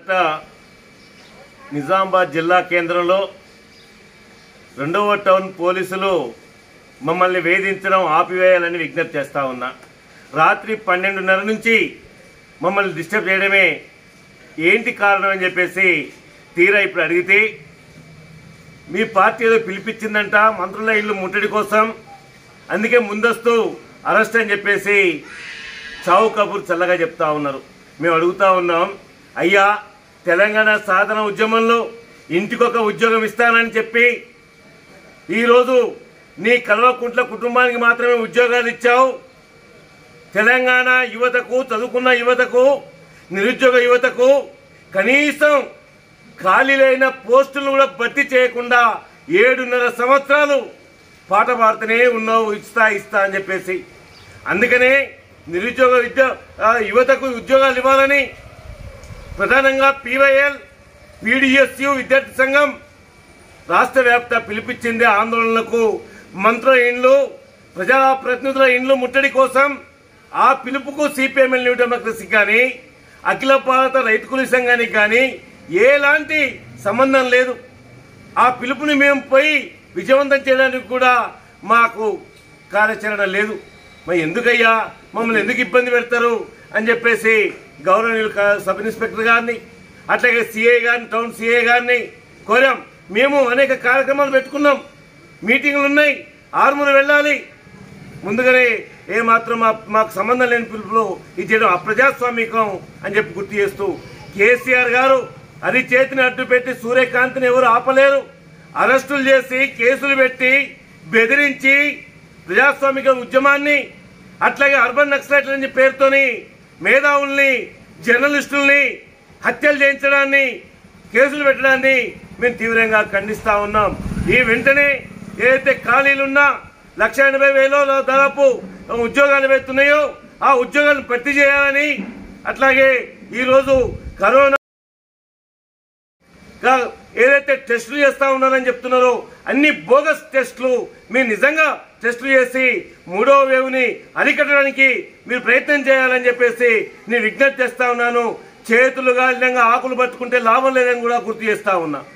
కట్ట నిజామాబాద్ జిల్లా కేంద్రంలో రెండవ టౌన్ పోలీసులు మమ్మల్ని వేధించడం ఆపివేయాలని విజ్ఞప్తి చేస్తా ఉన్నా రాత్రి పన్నెండున్నర నుంచి మమ్మల్ని డిస్టర్బ్ చేయడమే ఏంటి కారణం అని చెప్పేసి తీరా ఇప్పుడు అడిగితే మీ పార్టీ ఏదో పిలిపించిందంట మంత్రుల ఇల్లు ముట్టడి కోసం అందుకే ముందస్తు అరెస్ట్ అని చెప్పేసి చావు కబూర్ చల్లగా చెప్తా ఉన్నారు మేము అడుగుతా ఉన్నాం అయ్యా తెలంగాణ సాధన ఉద్యమంలో ఇంటికొక ఉద్యోగం ఇస్తానని చెప్పి ఈరోజు నీ కల్వకుంట్ల కుటుంబానికి మాత్రమే ఉద్యోగాలు ఇచ్చావు తెలంగాణ యువతకు చదువుకున్న యువతకు నిరుద్యోగ యువతకు కనీసం ఖాళీలైన పోస్టులు కూడా భర్తీ చేయకుండా ఏడున్నర సంవత్సరాలు పాట పాడుతూనే ఉన్నావు ఇస్తా ఇస్తా అని చెప్పేసి అందుకనే నిరుద్యోగ విద్య ఆ, యువతకు ఉద్యోగాలు ఇవ్వాలని ప్రధానంగా పీవైఎల్ పీడిఎస్యు విద్యార్థి సంఘం రాష్ట్ర వ్యాప్త పిలిపించింది ఆందోళనలకు మంత్రుల ఇండ్లు ప్రజాప్రతినిధుల ఇండ్లు ముట్టడి కోసం ఆ పిలుపుకు సిపిఎంఎల్ న్యూ డెమోక్రసీ కానీ అఖిల భారత రైతు కూలీ సంఘానికి కానీ ఎలాంటి సంబంధం లేదు ఆ పిలుపుని మేము పోయి విజయవంతం చేయడానికి కూడా మాకు కార్యాచరణ లేదు మరి ఎందుకయ్యా మమ్మల్ని ఎందుకు ఇబ్బంది పెడతారు అని చెప్పేసి గౌరవనీయులు క- సబ్ ఇన్స్పెక్టర్ గారిని అట్లాగే సిఐ గారిని టౌన్ సిఐ గారిని కోరాం మేము అనేక కార్యక్రమాలు పెట్టుకున్నాం మీటింగ్లు ఉన్నాయి ఆరుమూరు వెళ్ళాలి ముందుగానే ఏ మాత్రం మా మాకు సంబంధం లేని పిలుపులో ఇది చేయడం అప్రజాస్వామికం అని చెప్పి గుర్తు చేస్తూ కేసీఆర్ గారు అది చేతిని అడ్డు పెట్టి సూర్యకాంత్ని ఎవరు ఆపలేరు అరెస్టులు చేసి కేసులు పెట్టి బెదిరించి ప్రజాస్వామిక ఉద్యమాన్ని అట్లాగే అర్బన్ నక్సలైట్ల నుంచి పేరుతోని మేధావుల్ని జర్నలిస్టుల్ని హత్యలు చేయించడాన్ని కేసులు పెట్టడాన్ని మేము తీవ్రంగా ఖండిస్తా ఉన్నాం ఈ వెంటనే ఏదైతే ఖాళీలున్నా లక్ష ఎనభై వేలో దాదాపు ఉద్యోగాలు పెడుతున్నాయో ఆ ఉద్యోగాలను భర్తీ చేయాలని అట్లాగే ఈరోజు కరోనా గా ఏదైతే టెస్టులు చేస్తా ఉన్నారని చెప్తున్నారో అన్ని బోగస్ టెస్టులు మీరు నిజంగా టెస్టులు చేసి మూడో వేవ్ని అరికట్టడానికి మీరు ప్రయత్నం చేయాలని చెప్పేసి నేను విజ్ఞప్తి చేస్తా ఉన్నాను చేతులు గాలినంగా ఆకులు పట్టుకుంటే లాభం లేదని కూడా గుర్తు చేస్తా ఉన్నా